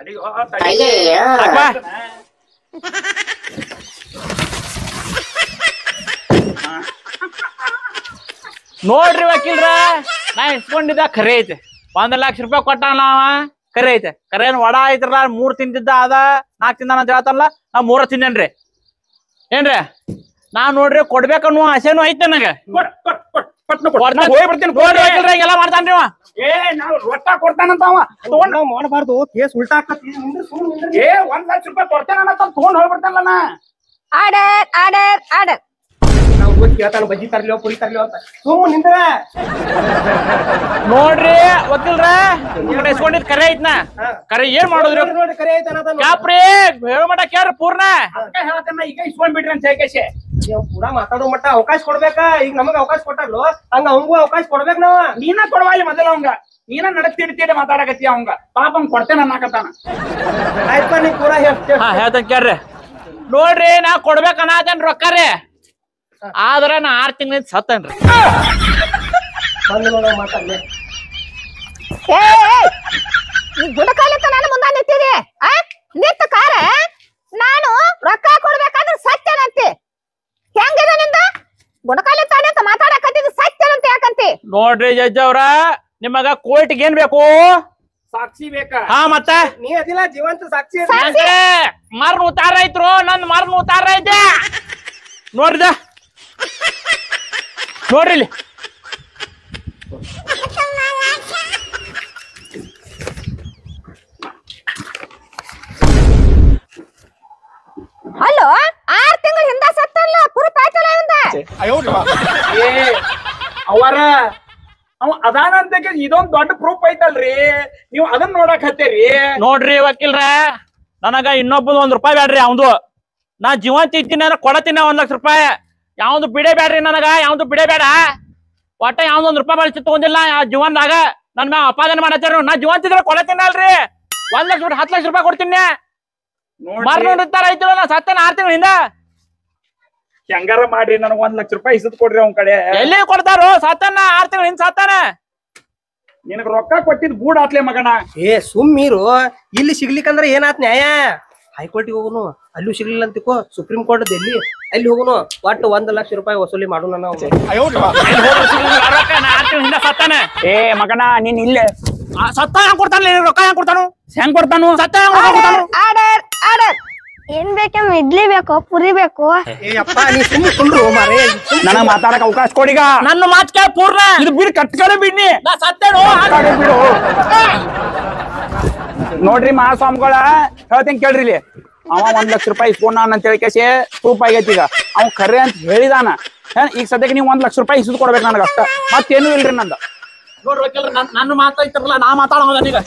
ನೋಡ್ರಿ ವಕೀಲ್ರ ನಾ ಇಸ್ಕೊಂಡಿದ್ದ ಖರೆ ಐತೆ ಒಂದ್ ಲಕ್ಷ ರೂಪಾಯಿ ಕೊಟ್ಟಾನ ಅವ ಖರೆ ಐತೆ ಖರೆ ಏನ್ ವಡ ಐತ್ರಲ್ಲ ಮೂರ್ ತಿಂದಿದ್ದ ಅದ ನಾಕ್ ತಿಂದಾನ ಅಂತ ಹೇಳ್ತಾರಲ್ಲ ನಾ ಮೂರ ತಿಂದೇನ್ರಿ ಏನ್ರಿ ನಾ ನೋಡ್ರಿ ಕೊಡ್ಬೇಕನ್ನೋ ಆಸೆನೂ ಐತೆ ನನಗೆ ಹೋಗಿ ಬರ್ತೀನಿ ನೋಡ್ರಿ ವಕೀಲ್ರ ಹಿಂಗೆಲ್ಲ ಮಾಡ್ತಾನ್ರಿ ಅವ ಏ ನಾವು ರೊಕ್ಕ ಕೊಡ್ತಾನಂತ ಅವ ತಗೊಂಡ್ ಮಾಡಬಾರ್ದು ಕೇಸ್ ಉಲ್ಟಾ ಆಕತ್ತಿ. ಏ ಒಂದ್ ಲಕ್ಷ ರೂಪಾಯಿ ಕೊಡ್ತೇನಂತ ತಗೊಂಡ್ ಹೋಗ್ಬಿಡ್ತಾನಲ್ಲ ನಾ ಆರ್ಡರ್ ಆರ್ಡರ್ ಆರ್ಡರ್ ನಾವ್ ಹೋಗಿ ಕೇಳ್ತಾನ ಬಜ್ಜಿ ತರ್ಲಿಯೋ ಪುರಿ ತರ್ಲಿಯೋ ಅಂತ ಸುಮ್ಮ ನಿಂದ್ರ ನೋಡ್ರಿ ವಕೀಲ್ರ ನಿಮ್ ಕಡೆ ಇಸ್ಕೊಂಡಿದ್ ಕರೆ ಐತ್ನಾ ಕರೆ ಏನ್ ಮಾಡುದ್ರಿ ನೋಡಿ ಕರೆ ಐತೆ ಅನ್ನೋದನ್ನ ಕ್ಯಾಪ್ರಿ ಹೇಳೋ ಮಟ ಕೇಳ್ರಿ ಪೂರ್ಣ ಅದಕ್ಕೆ ಹೇಳ್ತೇನೆ ಈಗ ಇಸ್ಕೊಂಡ್ ಬಿಡ್ರಿ ಅಂತ ಹೇಳಿ ನೀವು ಕೂಡ ಮಾತಾಡೋ ಮಟ್ಟ ಅವಕಾಶ ಕೊಡ್ಬೇಕಾ ಈಗ ನಮಗ ಅವಕಾಶ ಕೊಟ್ಟಾರ್ಲು ಹಂಗ ಅವಂಗೂ ಅವಕಾಶ ಕೊಡ್ಬೇಕ್ ನಾವ ನೀನ ಕೊಡವಾಲಿ ಮೊದಲ ಅವಂಗ ನೀನ ನಡಕ್ತಿಡ್ತೀಡಿ ಮಾತಾಡಕತ್ತಿ ಅವಂಗ ಪಾಪ ಅವ್ನ್ ಕೊಡ್ತೇನೆ ಅನ್ನಕತ್ತಾನ ಆಯ್ತಾ ನೀ ಪೂರಾ ಹೇಳ್ ಹಾ ಹೇಳ್ತೇನೆ ಕೇಳ್ರಿ ನೋಡ್ರಿ ನಾ ಕೊಡ್ಬೇಕನ್ನತೇನ್ ರೊಕ್ಕ ರೀ ಆದ್ರ ನಾ ಆರ್ ತಿಂಗಳಿಂದ ಸತ್ತೇನ್ರಿ ಬಂದು ನೋಡೋ ಮಾತಾಡ್ಲಿ ಏ ನೀ ಗುಡಕಾಲಿತ್ತ ನಾನು ಮುಂದ ನಿಂತಿದಿ ಆ ನಿಂತ ಕಾರ ನಾನು ರೊಕ್ಕ ಕೊಡ್ಬೇಕಾದ್ರೆ ಸತ್ಯನಂತೆ ಹೆಂಗಿದೆ ನಿಂದ ಗುಡಕಾಲಿತ್ತಾನೆ ಅಂತ ಮಾತಾಡಕತ್ತಿದ್ ಸತ್ಯನಂತೆ ಯಾಕಂತಿ ನೋಡ್ರಿ ಜಡ್ಜ್ ಅವ್ರ ನಿಮಗ ಕೋರ್ಟ್ಗೆ ಏನ್ ಬೇಕು ಸಾಕ್ಷಿ ಬೇಕಾ ಹಾ ಮತ್ತ ನೀ ಅದಿಲ್ಲ ಜೀವಂತ ಸಾಕ್ಷಿ ಅದಿ. ನನ್ ಕಡೆ ಮರ್ನ ಉತ್ತಾರ ಐತ್ರು ನನ್ ಮರ್ನ ಉತ್ತಾರ ಐತೆ ನೋಡ್ರಿದ ನೋಡ್ರಿ ಇಲ್ಲಿ ಅಲ್ಲೋ ಆರ್ ತಿಂಗಳ ಹಿಂದ ಸತ್ತಲ್ಲ ಪುರಿ ಪಾಯ್ತಲ್ಲ ಇವಂದ ಏ ಅವರ ಅವ ಅದಾನ ಅಂತ ಇದೊಂದ್ ದೊಡ್ಡ ಪ್ರೂಫ್ ಐತಲ್ರಿ ನೀವು ಅದನ್ನ ನೋಡಕ್ ಹತ್ತೀರಿ ನೋಡ್ರಿ ವಕೀಲ್ರ ನನಗ ಇನ್ನೊಬ್ಬದ ಒಂದ್ ರೂಪಾಯಿ ಬ್ಯಾಡ್ರಿ ಅವಂದು ನಾ ಜೀವಂತ ಇದ್ದೀನಿ ಅಂದ್ರೆ ಕೊಡತೀನಿ ಒಂದ್ ಲಕ್ಷ ರೂಪಾಯಿ ಯಾವ್ದು ಬಿಡೇ ಬ್ಯಾಡ್ರಿ ನನಗ ಯಾವ್ದು ಬಿಡೇ ಬೇಡ ಒಟ್ಟ ಯಾವ್ದು ಒಂದ್ ರೂಪಾಯಿ ಬಳಸಿ ತಗೊಂಡಿಲ್ಲ ಆ ಜೀವನದಾಗ ನನ್ ಮ್ಯಾಗ ಅಪಾದನೆ ಮಾಡತ್ತಾರ ನಾ ಜೀವಂತ ಇದ್ರೆ ಕೊಡತೀನಿ ಅಲ್ರಿ ಒಂದ್ ಲಕ್ಷ ಬಿಟ್ಟು ಹತ್ತು ಲಕ್ಷ ರೂಪಾಯಿ ಕೊಡ್ತೀನಿ ಮಾರ್ನ ಇರ್ತಾರ ಐತಿಲ್ಲ ನಾ ಸತ್ತೇನ ಆರ್ ತಿಂಗಳಿಂದ ಹೆಂಗಾರ ಮಾಡ್ರಿ ನನಗ್ ಒಂದ್ ಲಕ್ಷ ರೂಪಾಯಿ ಇಸದ್ ಕೊಡ್ರಿ ಅವ್ನ ಕಡೆ ಎಲ್ಲಿ ಕೊಡ್ತಾರೋ ಸತ್ತಾನ ಆರ್ ತಿಂಗಳ ಹಿಂದ್ ಸತ್ತಾನ ನಿನಗ ರೊಕ್ಕ ಕೊಟ್ಟಿದ್ ಬೂಡ್ ಆತ್ಲೆ ಮಗನ ಏ ಸುಮ್ಮೀರು ಇಲ್ಲಿ ಸಿಗ್ಲಿಕ್ಕಂದ್ರ ಏನಾತ್ ನ್ಯಾಯ ಹೈಕೋರ್ಟಿಗೆ ಹೋಗುನು ಅಲ್ಲೂ ಸಿಗ್ಲಿಲ್ಲ ಅಂತಿಕೋ ಸುಪ್ರೀಂ ಕೋರ್ಟ್ ಡೆಲ್ಲಿ ಅಲ್ಲಿ ಹೋಗುನು ಒಟ್ಟು ಒಂದ್ ಲಕ್ಷ ರೂಪಾಯಿ ವಸೂಲಿ ಮಾಡೋಣ ನಾವು ಎಲ್ಲಿ ಹೋದ್ರು ಸಿಗುದಿಲ್ಲ ರೊಕ್ಕ, ನಾ ಆರ್ ತಿಂಗ್ಳ್ ಹಿಂದೆ ಸತ್ತಾನೆ ಏ ಮಗನ ನೀನ್ ಇಲ್ಲೇ ಆ, ಸತ್ತ ಹೆಂಗ್ ಕೊಡ್ತಾನ ರೊಕ್ಕ ಹೆಂಗ್ ಕೊಡ್ತಾನು ಹೆಂಗ್ ಕೊಡ್ತಾನು ಸತ್ತ ಹೆಂಗ್ ರೊಕ್ಕ ಕೊಡ್ತಾನು ಆರ್ಡರ್ ಆರ್ಡರ್ ಏನ್ ಬೇಕಮ್ಮ ಇಡ್ಲಿ ಬೇಕೋ ಪುರಿ ಬೇಕೋ ಏ ಅಪ್ಪ ನೀ ಸುಮ್ಮನೆ ಕುಂಡ್ರು ಮಾರೇ ನನಗ ಮಾತಾಡಕ್ ಅವಕಾಶ ಕೊಡಿಗ ನನ್ನ ಮಾತ್ ಕೇಳ ಪೂರ್ಣ ಇದು ಬಿಡ್ ಕಟ್ಕಡೆ ಬಿಡ್ನಿ ನಾ ಸತ್ತೇನು ಕಟ್ಕಡೆ ಬಿಡು ನೋಡ್ರಿ ಮಹಾಸ್ವಾಮಿಗಳ ಹೇಳ್ತೀನಿ ಕೇಳ್ರಿ ಇಲ್ಲಿ ಅವ ಒಂದ್ ಲಕ್ಷ ರೂಪಾಯಿ ಇಸ್ಕೊಂಡಾನ ಅಂತ ಹೇಳಿ ಕೇಸಿ ಪ್ರೂಫ್ ಆಗೈತಿ ಈಗ ಅವ್ ಖರೆ ಅಂತ ಹೇಳಿದಾನ ಏ, ಈಗ ಸದ್ಯಕ್ಕೆ ನೀವು ಒಂದ್ ಲಕ್ಷ ರೂಪಾಯಿ ಇಸುದ್ ಕೊಡ್ಬೇಕು ನನಗ ಅಷ್ಟ ಮತ್ತೇನು ಇಲ್ರಿ ನಂದ ನೋಡ್ರಿ ವಕೀಲ್ರೆ, ನನ್- ನನ್ನ ಮಾತಾಡ್ತಿರಲ್ಲ ನಾ ಮಾತಾಡೋದ ಈಗ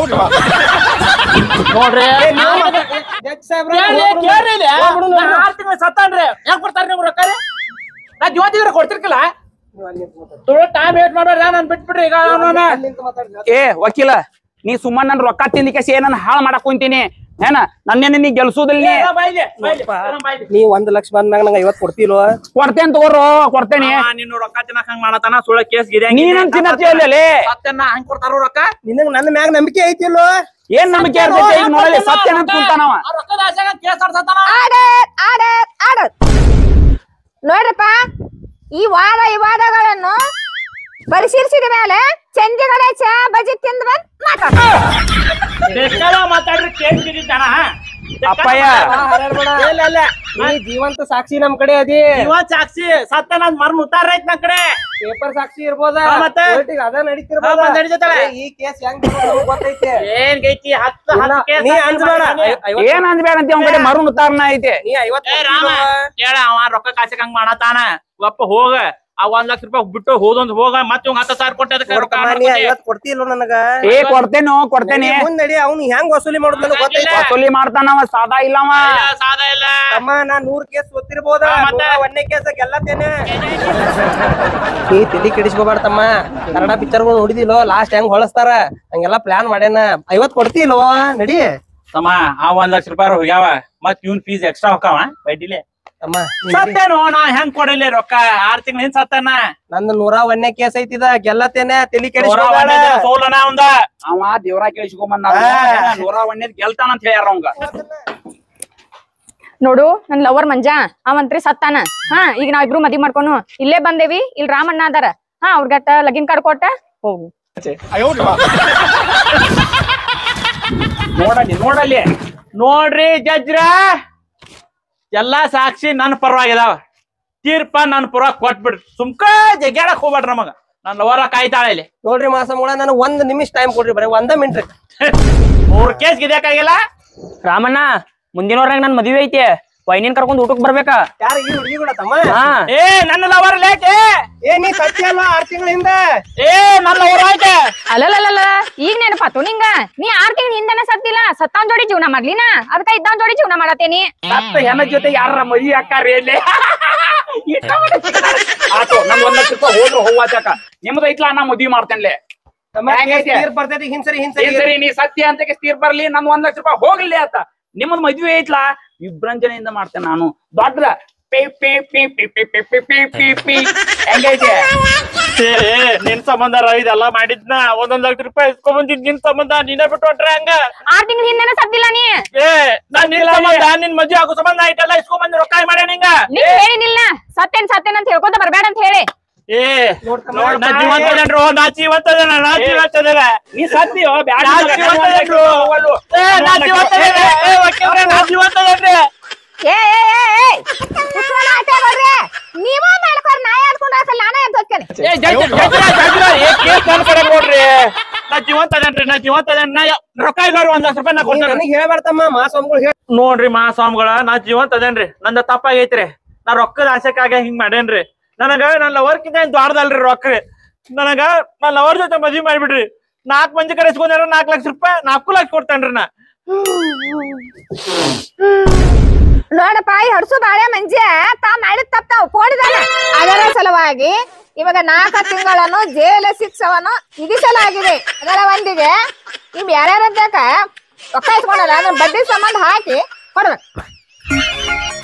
ನೋಡ್ರಿ ಕೇಳ್ರಿ, ಕೇಳ್ರಿ ಇಲ್ಲಿ. ನಾ ಆರ್ ತಿಂಗ್ಳು ಸತ್ತಾನ್ರಿ ಹೆಂಗ್ ಕೊಡ್ತಾರ ನೀವು ರೊಕ್ಕ ರೀ? ನಾ ಜೀವಂತಿದ್ರೆ ಕೊಡ್ತಿರ್ಕಿಲ್ಲ ತುಳು ಟೈಮ್ ವೇಟ್ ಮಾಡೋರ ನಾನ್ ಬಿಟ್ಬಿಡ್ರಿ ಈಗ ಅವ್ನನ್ನ. ಏ ವಕೀಲ ನೀ ಸುಮ್ಮನೆ ನನ್ ರೊಕ್ಕ ತಿಂದಿ ಕೇಸಿ ಏನನ್ನ ಹಾಳು ಮಾಡಕ್ ಕುಂತೀನಿ ಏನ ನನ್ನೇನ ನೀ ಗೆಲ್ಸೋದಿಲ್ಲ ನೀ ಏ, ಬಾಯ್ಲಿ, ಬಾಯ್ಲಿ, ಏ, ಬಾಯ್ಲಿ. ನೀ ಒಂದ್ ಲಕ್ಷ ಬಂದ್ಮ್ಯಾಗ ನಂಗೆ ಐವತ್ ಕೊಡ್ತಿಲ್ವ ಕೊಡ್ತೇನ್ ತಗೋರು ಕೊಡ್ತೇನಿ ಅವ ನಿನ್ನ ರೊಕ್ಕ ತಿನ್ನಕ್ ಹಂಗ್ ಮಾಡತಾನ ಸುಳ್ಳ ಕೇಸ್ ಗಿರಿ ನೀನಂತ ತಿನ್ನತ್ತಿ ಅಲ್ಲಿ ಸತ್ಯನ ಹಂಗ್ ಕೊಡ್ತಾರ ರೊಕ್ಕ ನಿನಗ್ ನನ್ನ ಮ್ಯಾಗ ನಂಬಿಕೆ ಐತಿಲ್ವ ಏನ್ ನಂಬಿಕೆ ಇರ್ತೈತಿ ಈಗ ನೋಡಲಿ ಸತ್ಯನ ಅಂತ ಕುಂತಾನವ ಆ ರೊಕ್ಕದ ಆಸೆಗ ಕೇಸ್ ಆಡ್ಸತಾನ ಆರ್ಡರ್ ಆರ್ಡರ್ ಆರ್ಡರ್ ನೋಡ್ರಪ್ಪ ಈ ವಾದ ಈ ವಾದಗಳನ್ನು ಪರಿಶೀಲಿಸಿದ ಮೇಲೆ ಚಂದಿಗಡೆ ಚಾ ಬಜಿ ತಿಂದು ಬಂದ್ ಮಾತಾಡ ಬೇಕಾದ ಮಾತಾಡ್ರಿ ಕೇಸ್ ಗಿರಿತಾನ ಅಪ್ಪಯ್ಯ ಇಲ್ಲ ಇಲ್ಲ ನೀ ಜೀವಂತ ಸಾಕ್ಷಿ ನಮ್ ಕಡೆ ಅದಿ ಇವ ಸಾಕ್ಷಿ ಸತ್ತ ನನ್ ಮರ್ನ ಉತ್ತಾರ ಐತ್ ನನ್ ಕಡೆ ಪೇಪರ್ ಸಾಕ್ಷಿ ಇರ್ಬೋದ ಹಾ, ಮತ್ತೆ? ಕೋರ್ಟಿಗ್ ಅದ ಹಾ, ನಡೀತಿರ್ಬೋದ ಮತ್ತೆ ನಡೀತೈತಲ್ಲ. ಏ, ಈ ಕೇಸ್ ಹೆಂಗ್ ಬರೋದು ಗೊತ್ತೈತೆ ಏನ್ ಗೈತಿ ಹತ್ತು ಇಲ್ಲ, ಹತ್ತು ಕೇಸ್ ನೀ ಹಾಕಿ ಅಂಜ್ಬೇಡ ಮಾಡಿದಾನೆ. ಐ- ಐವತ್ತು- ಏನ್ ಅಂದ್ಬೇಡ ಅಂತ ಅವ್ನ ಕಡೆ ಮರು ಉತ್ತಾರನ ಐತಿ ನೀ ಐವತ್ತು ಏ ರಾಮ ಕೇಳ ಅವ ರೊಕ್ಕ ಕಾಸಕ್ ಹಂಗ್ ಮಾಡತಾನ ಒಪ್ಪ ಹೋಗ ಆ ಒಂದ್ ಲಕ್ಷ ರೂಪಾಯಿ ಬಿಟ್ಟು ಹೋದೊಂದ್ ಹೋಗ ಮತ್ತೆ ಇವಂಗ್ ಹತ್ತು ಸಾವಿರ ಕೊಟ್ಟೆ ಅದಕ್ಕೆ ರೊಕ್ಕ ನೋಡ್ತಮ್ಮ, ನೀ ಮಾಡ್ಕೊತಿ. ಐವತ್ತು ಕೊಡ್ತಿಲ್ಲ ನನಗ ಏ ಕೊಡ್ತೇನೋ ಕೊಡ್ತೇನೆ ಮುಂದ್ ನಡಿ ಅವ್ನು ಹೆಂಗ್ ವಸೂಲಿ ಮಾಡೋದು ನನಗೆ ಗೊತ್ತೈತೆ ವಸೂಲಿ ಮಾಡ್ತಾನವ ಸಾದಾ ಇಲ್ಲವ ಇಲ್ಲ, ಸಾದ ಇಲ್ಲ ಅಮ್ಮ ನಾ ನೂರ್ ಕೇಸ್ ಗೊತ್ತಿರ್ಬೋದ ಹಾ, ಮತ್ತೆ? ಒಂದೇ ಕೇಸ್ ಗೆಲ್ಲತ್ತೇನೆ ನೀ ತಲಿ ಕೆಡಿಸ್ಕೋಬೇಡ ತಮ್ಮ ಕನ್ನಡ ಪಿಕ್ಚರ್ಗಳು ನೋಡಿದಿಲ್ಲೋ ಲಾಸ್ಟ್ ಹೆಂಗ್ ಹೊಳಸ್ತಾರ ಹಂಗೆಲ್ಲ ಪ್ಲಾನ್ ಮಾಡ್ಯಾನ ಐವತ್ ಕೊಡ್ತಿಲ್ವೋ ನಡಿ ತಮ್ಮ ಆ ಒಂದ್ ಲಕ್ಷ ರೂಪಾಯಿ ಹೋಗ್ಯಾವ ಮತ್ ಇವ್ನ್ ಫೀಸ್ ಎಕ್ಸ್ಟ್ರಾ ಹೋಗ್ತಾವ ಬಡ್ಡಿಲೆ ಅಮ್ಮ ನೀ ನಡಿ. ಸತ್ತೇನೋ ನಾ ಹೆಂಗ್ ಕೊಡಲಿ ರೊಕ್ಕ ಆರ್ ತಿಂಗಳ ಹಿಂದ್ ಸತ್ತಾನ ನಂದು ನೂರ ಒಂದೇ ಕೇಸ್ ಐತಿದ ಗೆಲ್ಲತ್ತೇನೆ ತಲಿ ನೂರ ಕೆಡಿಸ್ಕೋಬೇಡ ಒಂದನೇ ಸೋಲನ ಅವಂದ ಅವ ದೇವ್ರ ಕೇಳಿಸ್ಕೊಂಬಂದ ಹಾ. ನೂರ ಒಂದೇದ್ ಗೆಲ್ತಾನ ಅಂತ ಹೇಳ್ಯಾರ ಅವಂಗ ನೋಡು ನನ್ ಲವರ್ ಮಂಜಾ ಅವಂತ್ರಿ ಸತ್ತಾನ ಹಾ ಈಗ ನಾವಿಬ್ರು ಮದ್ವಿ ಮಾಡ್ಕೊನು ಇಲ್ಲೇ ಬಂದೇವಿ ಇಲ್ಲಿ ರಾಮಣ್ಣ ಅದಾರ ಹಾ ಅವ್ರಿಗಟ್ಟ ಲಗಿನ್ ಕಾರ್ಡ್ ಕೊಟ್ಟ ಹೋಗು ನೋಡಲಿ ನೋಡಲಿ ನೋಡ್ರಿ ಜಜ್ರ ಎಲ್ಲಾ ಸಾಕ್ಷಿ ನನ್ ಪರವಾಗಿದಾವ ತೀರ್ಪ ನನ್ ಪರವಾಗಿ ಕೊಟ್ಬಿಡ್ರಿ ಸುಮ್ಕ ಜಗ್ಯಾಡಕ್ ಹೋಗ್ಬೇಡ್ರಿ ನಮಗ ನನ್ ಲವರ ಕಾಯ್ತಾಳೆ ಇಲ್ಲಿ ನೋಡ್ರಿ ಮಾಸಮ್ಮಳ ನನಗ್ ಒಂದ್ ನಿಮಿಷ ಟೈಮ್ ಕೊಡ್ರಿ ಬರೀ ಒಂದ ಮಿನಿಟ್ ಮೂರ್ ಕೇಸ್ ಗಿದ್ಯಾಕಾಗಿಲ್ಲ ರಾಮಣ್ಣ ಮುಂದಿನ ವಾರ ನನ್ ಮದ್ವೆ ಐತಿ ವೈನಿನ್ ಕರ್ಕೊಂಡ್ ಊಟಕ್ ಬರ್ಬೇಕಾ ಯಾರ ಈ ಹುಡುಗಿ ಕೂಡ ತಮ್ಮ ಹಾ ಏ ನನ್ನ ಲವರ್ ಲೇಟ್ ಏ ನೀ ಸತ್ಯ ಅಲ್ಲ ಆರ್ ತಿಂಗಳ ಹಿಂದ ಏ ನನ್ನ ಲವರ್ ಆಯ್ತೆ ಅಲ್ಲಲ್ಲ ಈಗ ನೆನಪಾತು ನಿಂಗ ನೀ ಆರ್ ತಿಂಗಳ ಹಿಂದೆನೆ ಸತ್ತಿಲ್ಲ ಸತ್ತಾನ್ ಜೋಡಿ ಜೀವನ ಮಾಡ್ಲಿನ ಅದಕ್ಕ ಇದ್ದಾನ್ ಜೋಡಿ ಜೀವನ ಮಾಡತೇನಿ ಸತ್ತ ಹೆಣ್ಣ ಜೊತೆ ಯಾರ ಮದ್ವಿ ಅಕ್ಕಾರಿ ಇಲ್ಲಿ ಆತು ನಮ್ ಒಂದ್ ಲಕ್ಷ ರೂಪಾಯಿ ಹೋದ್ರು ಹೋಗ್ವಾಚಕ ನಿಮ್ದು ಐತ್ಲಾ ನಾ ಮದ್ವಿ ಮಾಡ್ತೇನ್ಲೆ ತಮ್ಮ ಹೆಂಗೈತೆ? ತೀರ್ ಬರ್ತೈತಿ ಹಿಂಸರಿ ಹಿಂಸರಿ ಏನ್ ಸರಿ ನೀ ಸತ್ಯ ಅಂತ ಸ್ಥಿರ ಬರ್ಲಿ ನನ್ ಒಂದ್ ಲಕ್ಷ ರೂಪಾಯಿ ಹೋಗ್ಲಿ ಆತ ನಿಮ್ಮದ್ ಮದ್ವೆ ಐತ್ಲಾ ವಿಭ್ರಂಜನೆಯಿಂದ ಮಾಡ್ತೇನೆ ನಾನು ದೊಡ್ಡ ಪಿ ಪಿ ಪಿ ಪಿ ಪಿ ಪಿ ಪಿ ಪಿ ಪಿ ಪಿ ಹೆಂಗೈತೆ ಏ ನಿನ್ ಸಂಬಂಧ ರ ಇದೆಲ್ಲ ಮಾಡಿದ್ನ ಒಂದೊಂದ್ ಲಕ್ಷ ರೂಪಾಯಿ ಇಸ್ಕೊಂಡ್ ಬಂದಿದ್ ನಿನ್ ಸಂಬಂಧ ನೀನೇ ಬಿಟ್ಟು ಹೊಂಟ್ರೆ ಹಂಗ ಆರ್ ತಿಂಗಳ ಹಿಂದೆನೆ ಸತ್ತಿಲ್ಲ ನೀ ಏ ನಾನ್ ನಿನ್ ಸಂಬಂಧ ನಿನ್ ಮದ್ವೆ ಆಗೋ ಸಂಬಂಧ ಆಯ್ತಲ್ಲ ಇಸ್ಕೊಂಡ್ ಬಂದ್ ರೊಕ್ಕ ಮಾಡ್ಯ ನಿಂಗ ನೀ ಹೇಳಿನಿಲ್ಲ ಸತ್ತೇನ್ ಸತ್ತೇನ್ ಅಂತ ಹೇಳ್ಕೊತ ಬರ್ಬೇಡ ಅಂತ ಹೇಳಿ ಏ ನೋಡ್ ನಾ ಜೀವಂತ ಅದೇನ್ರು ನಾ ಜೀವಂತ ಅದೇನ ನಾ ಜೀವಂತ ಅದೇನ ನೀ ಸತ್ಯ ಬ್ಯಾಡ ನಾ ಜೀವಂತ ಅದೇನ್ರು ಏ ನಾ ಜೀವಂತ ಅದೇನೆ ಏ ವಕೀಲ್ರೆ ನಾ ಜೀವಂತ ಅದೇನ್ರಿ ಏ ಏ ಏ ಏ ಕುತ್ಕೊಳ್ಳೋ ಆಟ ನೋಡ್ರಿ ನೀವ ಮಾಡ್ಕೊರ್ ನಾ ಯಾಡ್ಕೊಂಡು ಹಾಕಲ್ಲ ನಾನೇ ಎದ್ದು ಹೋಗ್ತೇನೆ ಏ ಜಡ್ಜ್ ಜಡ್ಜ್ರ ಜಡ್ಜ್ರ ಏ ಕೇಸ್ ನನ್ ಕಡೆ ನೋಡ್ರಿ ನಾ ಜೀವಂತ ಅದೇನ್ರಿ ನಾ ಜೀವಂತ ಅದೇನ್ ನಾ ಯ- ರೊಕ್ಕ ಇಲ್ಲವ್ರಿ ಒಂದ್ ಲಕ್ಷ ರೂಪಾಯಿ ನಾ ಕೊಡ್ತೇನೆ ನನಗೆ ಹೇಳ್ಬಾರ್ದಮ್ಮ ಮಾಸಮ್ಮಗಳು ಹೇಳ ನೋಡ್ರಿ ಮಹಾಸ್ವಾಮಿಗಳ ನಾ ಜೀವಂತ ಅದೇನ್ರಿ ನಂದ ತಪ್ಪಾಗೈತ್ರಿ ನಾ ರೊಕ್ಕದ ಆಸೆಕ್ಕಾಗ ಹಿಂಗ್ ಮಾಡೇನ್ರಿ ನನಗ ನನ್ನ ಲವರ್ಕಿಂತ ಏನ್ ದೊಡ್ಡದಲ್ರಿ ರೊಕ್ಕ ರೀ ನನಗ ನನ್ನ ಲವರ್ ಜೊತೆ ಮದ್ವಿ ಮಾಡ್ಬಿಡ್ರಿ ನಾಲ್ಕ್ ಮಂದಿ ಕಡೆ ಇಸ್ಕೊಂಡ್ರ ನಾಲ್ಕ್ ಲಕ್ಷ ರೂಪಾಯಿ ನಾಲ್ಕು ಲಕ್ಷ ಕೊಡ್ತೇನ್ರಿ ನಾ ನೋಡಪ್ಪ ಈ ಹಡ್ಸು ಬಾಳೆ ಮಂಜ ತಾ ಮಾಡಿದ ತಪ್ಪ ತಾವು ಪೋಡಿದಾನ ಅದರ ಸಲುವಾಗಿ ಇವಾಗ ನಾಲ್ಕು ತಿಂಗಳನ್ನು ಜೈಲ ಶಿಕ್ಷವನ್ನು ವಿಧಿಸಲಾಗಿದೆ ಅದರ ಒಂದಿಗೆ ನಿಮ್ ಯಾರ್ಯಾರಂತಾಕ ರೊಕ್ಕ ಇಸ್ಕೊಂಡಲ್ಲ ಅದನ್ನ ಬಡ್ಡಿ ಸಂಬಂಧ ಹಾಕಿ ಕೊಡ್ಬೇಕು